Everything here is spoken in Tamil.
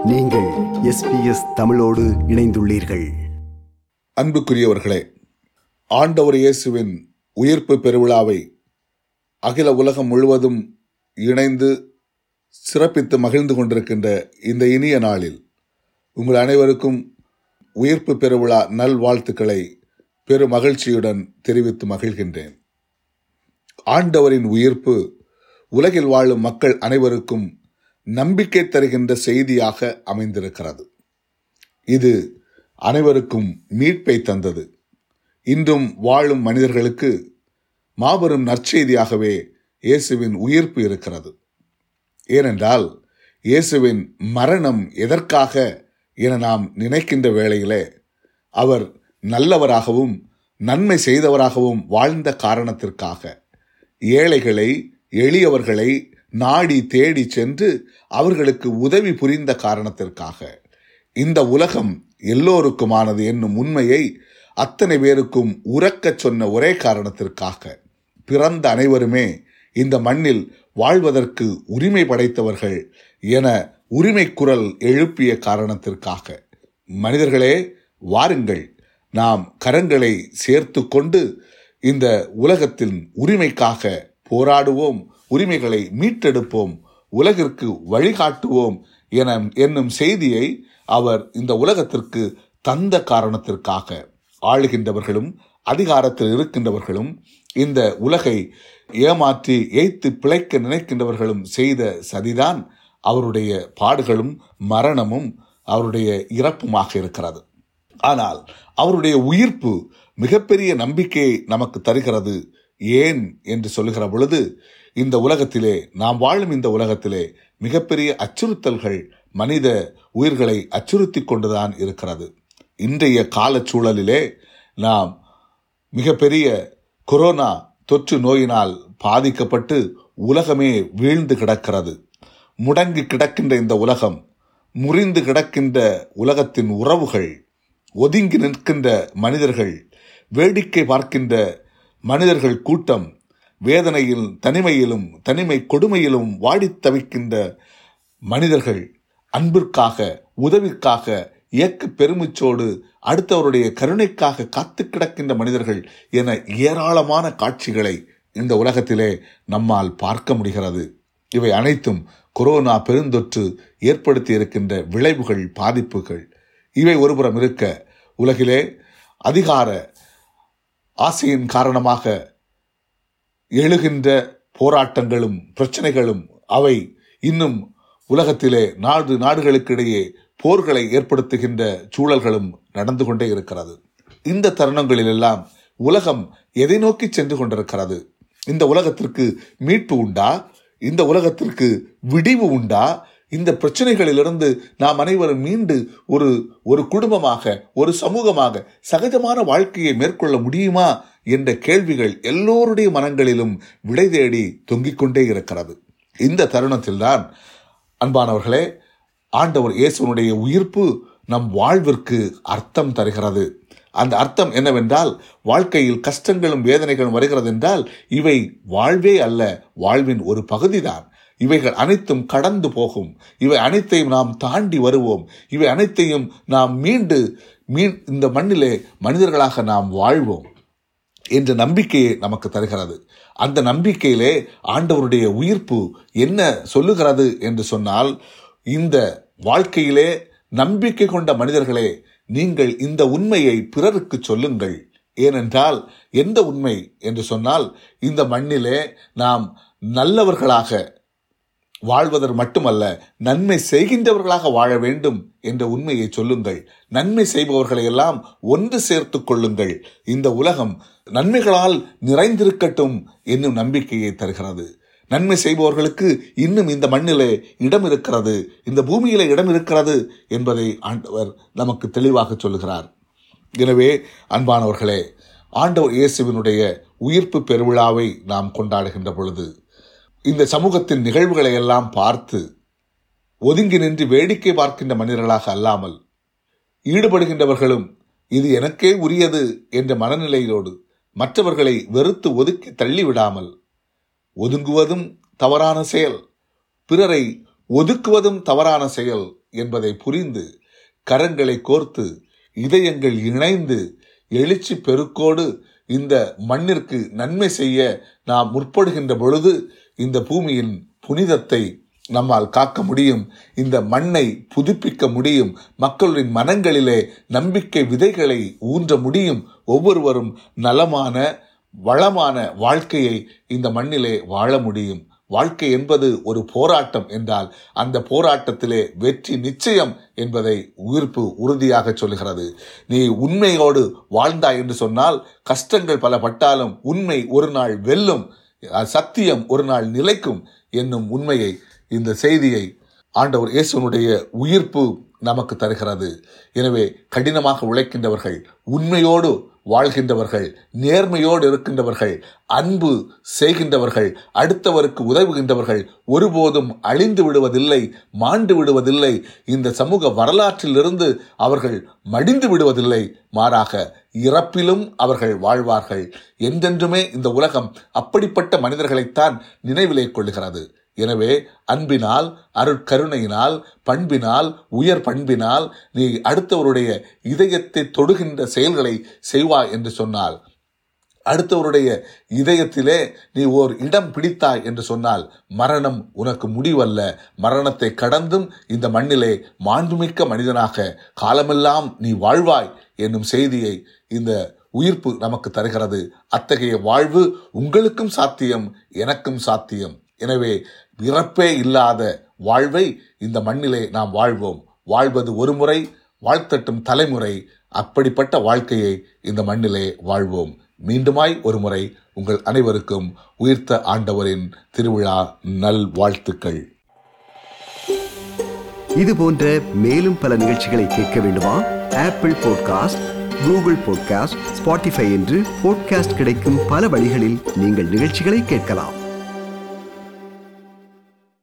நீங்கள் எஸ்பிஎஸ் தமிழோடு இணைந்துள்ளீர்கள் அன்புக்குரியவர்களே ஆண்டவர் இயேசுவின் உயிர்ப்பு பெருவிழாவை அகில உலகம் முழுவதும் இணைந்து சிறப்பித்து மகிழ்ந்து கொண்டிருக்கின்ற இந்த இனிய நாளில் உங்கள் அனைவருக்கும் உயிர்ப்பு பெருவிழா நல்வாழ்த்துக்களை பெரு மகிழ்ச்சியுடன் தெரிவித்து மகிழ்கின்றேன் ஆண்டவரின் உயிர்ப்பு உலகில் வாழும் மக்கள் அனைவருக்கும் நம்பிக்கை தருகின்ற செய்தியாக அமைந்திருக்கிறது இது அனைவருக்கும் மீட்பை தந்தது இன்றும் வாழும் மனிதர்களுக்கு மாபெரும் நற்செய்தியாகவே இயேசுவின் உயிர்ப்பு இருக்கிறது ஏனென்றால் இயேசுவின் மரணம் எதற்காக என நாம் நினைக்கின்ற வேளையிலே அவர் நல்லவராகவும் நன்மை செய்தவராகவும் வாழ்ந்த காரணத்திற்காக ஏழைகளை எளியவர்களை நாடி தேடி சென்று அவர்களுக்கு உதவி புரிந்த காரணத்திற்காக இந்த உலகம் எல்லோருக்குமானது என்னும் உண்மையை அத்தனை பேருக்கும் உறக்கச் சொன்ன ஒரே காரணத்திற்காக பிறந்த அனைவருமே இந்த மண்ணில் வாழ்வதற்கு உரிமை படைத்தவர்கள் என உரிமை குரல் எழுப்பிய காரணத்திற்காக மனிதர்களே வாருங்கள் நாம் கரங்களை சேர்த்து கொண்டு இந்த உலகத்தின் உரிமைக்காக போராடுவோம் உரிமைகளை மீட்டெடுப்போம் உலகிற்கு வழிகாட்டுவோம் என என்னும் செய்தியை அவர் இந்த உலகத்திற்கு தந்த காரணத்திற்காக ஆளுகின்றவர்களும் அதிகாரத்தில் இருக்கின்றவர்களும் இந்த உலகை ஏமாற்றி ஏய்த்து பிழைக்க நினைக்கின்றவர்களும் செய்த சதிதான் அவருடைய பாடுகளும் மரணமும் அவருடைய இறப்புமாக இருக்கிறது ஆனால் அவருடைய உயிர்ப்பு மிகப்பெரிய நம்பிக்கையை நமக்கு தருகிறது ஏன் என்று சொல்லுகிற பொழுது இந்த உலகத்திலே நாம் வாழும் இந்த உலகத்திலே மிகப்பெரிய அச்சுறுத்தல்கள் மனித உயிர்களை அச்சுறுத்தி கொண்டுதான் இருக்கிறது இன்றைய காலச்சூழலிலே நாம் மிகப்பெரிய கொரோனா தொற்று நோயினால் பாதிக்கப்பட்டு உலகமே வீழ்ந்து கிடக்கிறது முடங்கி கிடக்கின்ற இந்த உலகம் முறிந்து கிடக்கின்ற உலகத்தின் உறவுகள் ஒதுங்கி நிற்கின்ற மனிதர்கள் வேடிக்கை பார்க்கின்ற மனிதர்கள் கூட்டம் வேதனையில் தனிமையிலும் தனிமை கொடுமையிலும் வாடித் தவிக்கின்ற மனிதர்கள் அன்பிற்காக உதவிக்காக இயக்க பெருமிச்சோடு அடுத்தவருடைய கருணைக்காக காத்து கிடக்கின்ற மனிதர்கள் என ஏராளமான காட்சிகளை இந்த உலகத்திலே நம்மால் பார்க்க முடிகிறது இவை அனைத்தும் கொரோனா பெருந்தொற்று ஏற்படுத்தி இருக்கின்ற விளைவுகள் பாதிப்புகள் இவை ஒருபுறம் இருக்க உலகிலே அதிகார ஆசையின் காரணமாக எழுகின்ற போராட்டங்களும் பிரச்சனைகளும் அவை இன்னும் உலகத்திலே நாடு நாடுகளுக்கிடையே போர்களை ஏற்படுத்துகின்ற சூழல்களும் நடந்து கொண்டே இருக்கிறது இந்த தருணங்களிலெல்லாம் உலகம் எதை நோக்கி சென்று கொண்டிருக்கிறது இந்த உலகத்திற்கு மீட்பு உண்டா இந்த உலகத்திற்கு விடிவு உண்டா இந்த பிரச்சனைகளிலிருந்து நாம் அனைவரும் மீண்டு ஒரு ஒரு குடும்பமாக ஒரு சமூகமாக சகஜமான வாழ்க்கையை மேற்கொள்ள முடியுமா என்ற கேள்விகள் எல்லோருடைய மனங்களிலும் விடை தேடி தொங்கிக் கொண்டே இருக்கிறது இந்த தருணத்தில்தான் அன்பானவர்களே ஆண்டவர் இயேசுனுடைய உயிர்ப்பு நம் வாழ்விற்கு அர்த்தம் தருகிறது அந்த அர்த்தம் என்னவென்றால் வாழ்க்கையில் கஷ்டங்களும் வேதனைகளும் வருகிறது என்றால் இவை வாழ்வே அல்ல வாழ்வின் ஒரு பகுதிதான் இவைகள் அனைத்தும் கடந்து போகும் இவை அனைத்தையும் நாம் தாண்டி வருவோம் இவை அனைத்தையும் நாம் மீண்டு மீன் இந்த மண்ணிலே மனிதர்களாக நாம் வாழ்வோம் என்ற நம்பிக்கையை நமக்கு தருகிறது அந்த நம்பிக்கையிலே ஆண்டவருடைய உயிர்ப்பு என்ன சொல்லுகிறது என்று சொன்னால் இந்த வாழ்க்கையிலே நம்பிக்கை கொண்ட மனிதர்களே நீங்கள் இந்த உண்மையை பிறருக்கு சொல்லுங்கள் ஏனென்றால் எந்த உண்மை என்று சொன்னால் இந்த மண்ணிலே நாம் நல்லவர்களாக வாழ்வதற்கு மட்டுமல்ல நன்மை செய்கின்றவர்களாக வாழ வேண்டும் என்ற உண்மையை சொல்லுங்கள் நன்மை செய்பவர்களை எல்லாம் ஒன்று சேர்த்து கொள்ளுங்கள் இந்த உலகம் நன்மைகளால் நிறைந்திருக்கட்டும் என்னும் நம்பிக்கையை தருகிறது நன்மை செய்பவர்களுக்கு இன்னும் இந்த மண்ணிலே இடம் இருக்கிறது இந்த பூமியிலே இடம் இருக்கிறது என்பதை ஆண்டவர் நமக்கு தெளிவாக சொல்லுகிறார் எனவே அன்பானவர்களே ஆண்டவர் இயேசுவினுடைய உயிர்ப்பு பெருவிழாவை நாம் கொண்டாடுகின்ற பொழுது இந்த சமூகத்தின் நிகழ்வுகளை எல்லாம் பார்த்து ஒதுங்கி நின்று வேடிக்கை பார்க்கின்ற மனிதர்களாக அல்லாமல் ஈடுபடுகின்றவர்களும் இது எனக்கே உரியது என்ற மனநிலையோடு மற்றவர்களை வெறுத்து ஒதுக்கி தள்ளிவிடாமல் ஒதுங்குவதும் தவறான செயல் பிறரை ஒதுக்குவதும் தவறான செயல் என்பதை புரிந்து கரங்களை கோர்த்து இதயங்கள் இணைந்து எழுச்சி பெருக்கோடு இந்த மண்ணிற்கு நன்மை செய்ய நாம் முற்படுகின்ற பொழுது இந்த பூமியின் புனிதத்தை நம்மால் காக்க முடியும் இந்த மண்ணை புதுப்பிக்க முடியும் மக்களின் மனங்களிலே நம்பிக்கை விதைகளை ஊன்ற முடியும் ஒவ்வொருவரும் நலமான வளமான வாழ்க்கையை இந்த மண்ணிலே வாழ முடியும் வாழ்க்கை என்பது ஒரு போராட்டம் என்றால் அந்த போராட்டத்திலே வெற்றி நிச்சயம் என்பதை உயிர்ப்பு உறுதியாக சொல்கிறது நீ உண்மையோடு வாழ்ந்தாய் என்று சொன்னால் கஷ்டங்கள் பல பட்டாலும் உண்மை ஒரு நாள் வெல்லும் சத்தியம் ஒரு நாள் நிலைக்கும் என்னும் உண்மையை இந்த செய்தியை ஆண்டவர் இயேசுனுடைய உயிர்ப்பு நமக்கு தருகிறது எனவே கடினமாக உழைக்கின்றவர்கள் உண்மையோடு வாழ்கின்றவர்கள் நேர்மையோடு இருக்கின்றவர்கள் அன்பு செய்கின்றவர்கள் அடுத்தவருக்கு உதவுகின்றவர்கள் ஒருபோதும் அழிந்து விடுவதில்லை மாண்டு விடுவதில்லை இந்த சமூக வரலாற்றிலிருந்து அவர்கள் மடிந்து விடுவதில்லை மாறாக இறப்பிலும் அவர்கள் வாழ்வார்கள் என்றென்றுமே இந்த உலகம் அப்படிப்பட்ட மனிதர்களைத்தான் நினைவிலே கொள்ளுகிறது எனவே அன்பினால் அருட்கருணையினால் பண்பினால் உயர் பண்பினால் நீ அடுத்தவருடைய இதயத்தை தொடுகின்ற செயல்களை செய்வாய் என்று சொன்னால் அடுத்தவருடைய இதயத்திலே நீ ஓர் இடம் பிடித்தாய் என்று சொன்னால் மரணம் உனக்கு முடிவல்ல மரணத்தை கடந்தும் இந்த மண்ணிலே மாண்புமிக்க மனிதனாக காலமெல்லாம் நீ வாழ்வாய் என்னும் செய்தியை இந்த உயிர்ப்பு நமக்கு தருகிறது அத்தகைய வாழ்வு உங்களுக்கும் சாத்தியம் எனக்கும் சாத்தியம் எனவே இறப்பே இல்லாத வாழ்வை இந்த மண்ணிலே நாம் வாழ்வோம் வாழ்வது ஒரு முறை வாழ்த்தட்டும் தலைமுறை அப்படிப்பட்ட வாழ்க்கையை இந்த மண்ணிலே வாழ்வோம் மீண்டுமாய் ஒரு முறை உங்கள் அனைவருக்கும் உயிர்த்த ஆண்டவரின் திருவிழா நல் வாழ்த்துக்கள் இது போன்ற மேலும் பல நிகழ்ச்சிகளை கேட்க வேண்டுமா Apple podcast Google podcast Spotify என்று பாட்காஸ்ட் கிடைக்கும் பல வழிகளில் நீங்கள் நிகழ்ச்சிகளை கேட்கலாம்